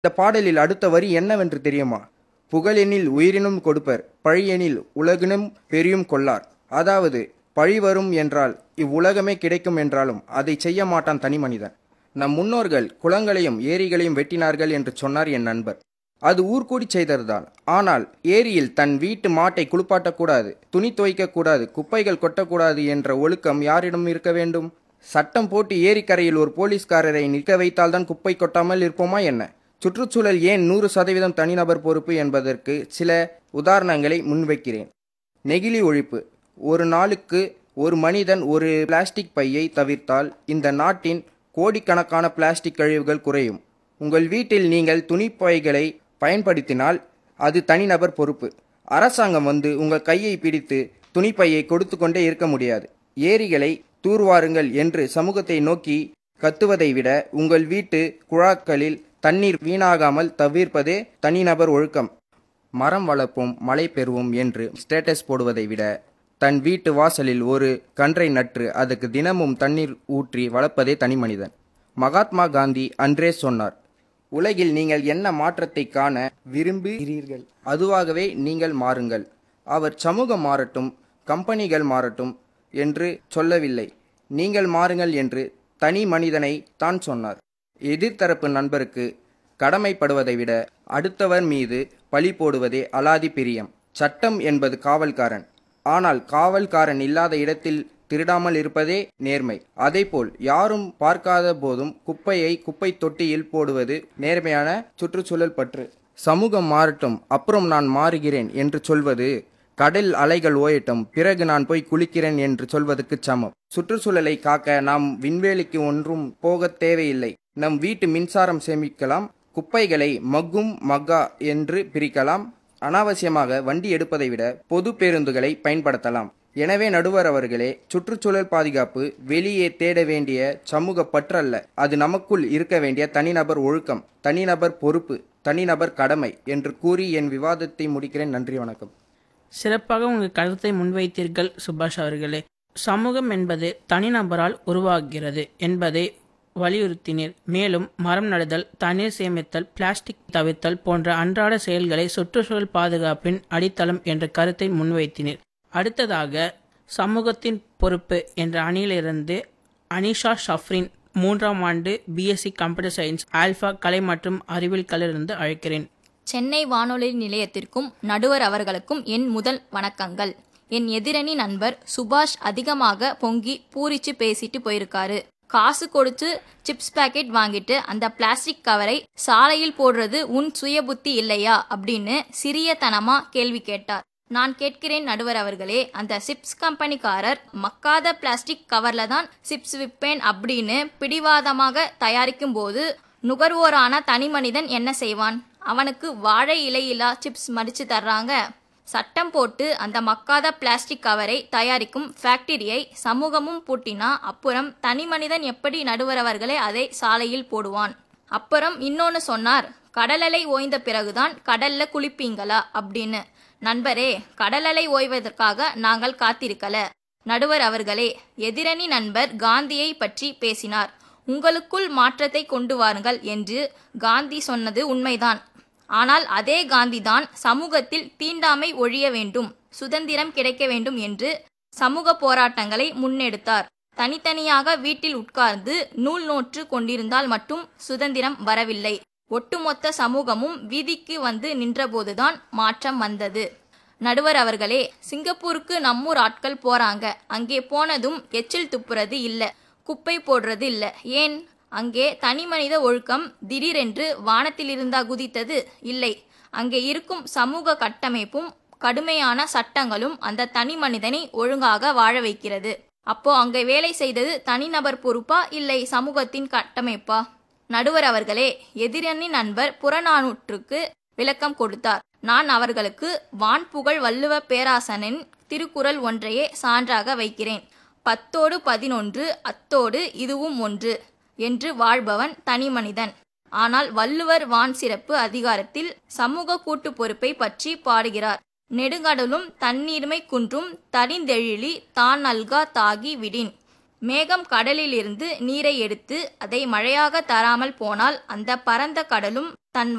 இந்த பாடலில் அடுத்த வரி என்னவென்று தெரியுமா புகழெனில் உயிரினும் கொடுப்பர் பழியெனில் உலகினும் பெரியும் கொள்ளார் அதாவது பழி வரும் என்றால் இவ்வுலகமே கிடைக்கும் என்றாலும் அதை செய்ய மாட்டான் தனி மனிதன் நம் முன்னோர்கள் குளங்களையும் ஏரிகளையும் வெட்டினார்கள் என்று சொன்னார் என் நண்பர் அது ஊர்கூடி செய்ததுதான் ஆனால் ஏரியில் தன் வீட்டு மாட்டை குளிப்பாட்டக்கூடாது துணி துவைக்கக்கூடாது குப்பைகள் கொட்டக்கூடாது என்ற ஒழுக்கம் யாரிடம் இருக்க வேண்டும் சட்டம் போட்டு ஏரிக்கரையில் ஒரு போலீஸ்காரரை நிற்க வைத்தால்தான் குப்பை கொட்டாமல் இருப்போமா என்ன சுற்றுச்சூழல் ஏன் நூறு சதவீதம் தனிநபர் பொறுப்பு என்பதற்கு சில உதாரணங்களை முன்வைக்கிறேன் நெகிழி ஒழிப்பு ஒரு நாளுக்கு ஒரு மனிதன் ஒரு பிளாஸ்டிக் பையை தவிர்த்தால் இந்த நாட்டின் கோடிக்கணக்கான பிளாஸ்டிக் கழிவுகள் குறையும் உங்கள் வீட்டில் நீங்கள் துணிப்பைகளை பயன்படுத்தினால் அது தனிநபர் பொறுப்பு அரசாங்கம் வந்து உங்கள் கையை பிடித்து துணிப்பையை கொடுத்து கொண்டே இருக்க முடியாது ஏரிகளை தூர்வாருங்கள் என்று சமூகத்தை நோக்கி கத்துவதை விட உங்கள் வீட்டு குழாக்களில் தண்ணீர் வீணாகாமல் தவிர்ப்பதே தனிநபர் ஒழுக்கம் மரம் வளர்ப்போம் மழை பெறுவோம் என்று ஸ்டேட்டஸ் போடுவதை விட தன் வீட்டு வாசலில் ஒரு கன்றை நட்டு அதுக்கு தினமும் தண்ணீர் ஊற்றி வளர்ப்பதே தனி மனிதன் மகாத்மா காந்தி அன்றே சொன்னார் உலகில் நீங்கள் என்ன மாற்றத்தை காண விரும்புகிறீர்கள் அதுவாகவே நீங்கள் மாறுங்கள் அவர் சமூகம் மாறட்டும் கம்பெனிகள் மாறட்டும் என்று சொல்லவில்லை நீங்கள் மாறுங்கள் என்று தனி மனிதனை தான் சொன்னார் எதிர்த்தரப்பு நண்பருக்கு கடமைப்படுவதை விட அடுத்தவர் மீது பழி போடுவதே அலாதி பிரியம் சட்டம் என்பது காவல்காரன் ஆனால் காவல்காரன் இல்லாத இடத்தில் திருடாமல் இருப்பதே நேர்மை அதேபோல் யாரும் பார்க்காத போதும் குப்பையை குப்பை தொட்டியில் போடுவது நேர்மையான சுற்றுச்சூழல் பற்று சமூகம் மாறட்டும் அப்புறம் நான் மாறுகிறேன் என்று சொல்வது கடல் அலைகள் ஓயட்டும் பிறகு நான் போய் குளிக்கிறேன் என்று சொல்வதற்கு சமம் சுற்றுச்சூழலை காக்க நாம் விண்வெளிக்கு ஒன்றும் போகத் தேவையில்லை நம் வீட்டு மின்சாரம் சேமிக்கலாம் குப்பைகளை மக்கும் மக்கா என்று பிரிக்கலாம் அனாவசியமாக வண்டி எடுப்பதை விட பொது பேருந்துகளை பயன்படுத்தலாம் எனவே நடுவர் அவர்களே சுற்றுச்சூழல் பாதுகாப்பு வெளியே தேட வேண்டிய சமூக பற்றல்ல அது நமக்குள் இருக்க வேண்டிய தனிநபர் ஒழுக்கம் தனிநபர் பொறுப்பு தனிநபர் கடமை என்று கூறி என் விவாதத்தை முடிக்கிறேன் நன்றி வணக்கம் சிறப்பாக உங்கள் கருத்தை முன்வைத்தீர்கள் சுபாஷ் அவர்களே சமூகம் என்பது தனிநபரால் உருவாகிறது என்பதை வலியுறுத்தினீர் மேலும் மரம் நடுதல் தண்ணீர் சேமித்தல் பிளாஸ்டிக் தவிர்த்தல் போன்ற அன்றாட செயல்களை சுற்றுச்சூழல் பாதுகாப்பின் அடித்தளம் என்ற கருத்தை முன்வைத்தினீர் அடுத்ததாக சமூகத்தின் பொறுப்பு என்ற அணியிலிருந்து அனிஷா ஷஃப்ரின் மூன்றாம் ஆண்டு பிஎஸ்சி கம்ப்யூட்டர் சயின்ஸ் ஆல்ஃபா கலை மற்றும் அறிவியல் கலையிலிருந்து அழைக்கிறேன் சென்னை வானொலி நிலையத்திற்கும் நடுவர் அவர்களுக்கும் என் முதல் வணக்கங்கள் என் எதிரணி நண்பர் சுபாஷ் அதிகமாக பொங்கி பூரிச்சு பேசிட்டு போயிருக்காரு காசு கொடுத்து சிப்ஸ் பாக்கெட் வாங்கிட்டு அந்த பிளாஸ்டிக் கவரை சாலையில் போடுறது உன் சுய புத்தி இல்லையா அப்படின்னு சிறியத்தனமா கேள்வி கேட்டார் நான் கேட்கிறேன் நடுவர் அவர்களே அந்த சிப்ஸ் கம்பெனிக்காரர் மக்காத பிளாஸ்டிக் கவர்ல தான் சிப்ஸ் விற்பேன் அப்படின்னு பிடிவாதமாக தயாரிக்கும் போது நுகர்வோரான தனி மனிதன் என்ன செய்வான் அவனுக்கு வாழை இலையிலா சிப்ஸ் மடிச்சு தர்றாங்க சட்டம் போட்டு அந்த மக்காத பிளாஸ்டிக் கவரை தயாரிக்கும் ஃபேக்டரியை சமூகமும் பூட்டினா அப்புறம் தனி மனிதன் எப்படி நடுவரவர்களே அதை சாலையில் போடுவான் அப்புறம் இன்னொன்னு சொன்னார் கடலலை ஓய்ந்த பிறகுதான் கடல்ல குளிப்பீங்களா அப்படின்னு நண்பரே கடலலை ஓய்வதற்காக நாங்கள் காத்திருக்கல நடுவர் அவர்களே எதிரணி நண்பர் காந்தியை பற்றி பேசினார் உங்களுக்குள் மாற்றத்தை கொண்டு வாருங்கள் என்று காந்தி சொன்னது உண்மைதான் ஆனால் அதே காந்திதான் சமூகத்தில் தீண்டாமை ஒழிய வேண்டும் சுதந்திரம் கிடைக்க வேண்டும் என்று சமூக போராட்டங்களை முன்னெடுத்தார் தனித்தனியாக வீட்டில் உட்கார்ந்து நூல் நோற்று கொண்டிருந்தால் மட்டும் சுதந்திரம் வரவில்லை ஒட்டுமொத்த சமூகமும் வீதிக்கு வந்து நின்றபோதுதான் மாற்றம் வந்தது நடுவர் அவர்களே சிங்கப்பூருக்கு நம்மூர் ஆட்கள் போறாங்க அங்கே போனதும் எச்சில் துப்புறது இல்ல குப்பை போடுறது இல்ல ஏன் அங்கே தனி மனித ஒழுக்கம் திடீரென்று வானத்தில் இருந்தா குதித்தது இல்லை அங்கே இருக்கும் சமூக கட்டமைப்பும் கடுமையான சட்டங்களும் அந்த தனி மனிதனை ஒழுங்காக வாழ வைக்கிறது அப்போ அங்கே வேலை செய்தது தனிநபர் பொறுப்பா இல்லை சமூகத்தின் கட்டமைப்பா நடுவர் அவர்களே எதிரணி நண்பர் புறநானூற்றுக்கு விளக்கம் கொடுத்தார் நான் அவர்களுக்கு வான்புகழ் வள்ளுவ பேராசனின் திருக்குறள் ஒன்றையே சான்றாக வைக்கிறேன் பத்தோடு பதினொன்று அத்தோடு இதுவும் ஒன்று என்று வாழ்பவன் தனி மனிதன் ஆனால் வள்ளுவர் வான் சிறப்பு அதிகாரத்தில் சமூக கூட்டு பொறுப்பை பற்றி பாடுகிறார் நெடுங்கடலும் தண்ணீர்மை குன்றும் தரிந்தெழிலி தான் நல்கா தாகி விடின் மேகம் கடலிலிருந்து நீரை எடுத்து அதை மழையாக தராமல் போனால் அந்த பரந்த கடலும் தன்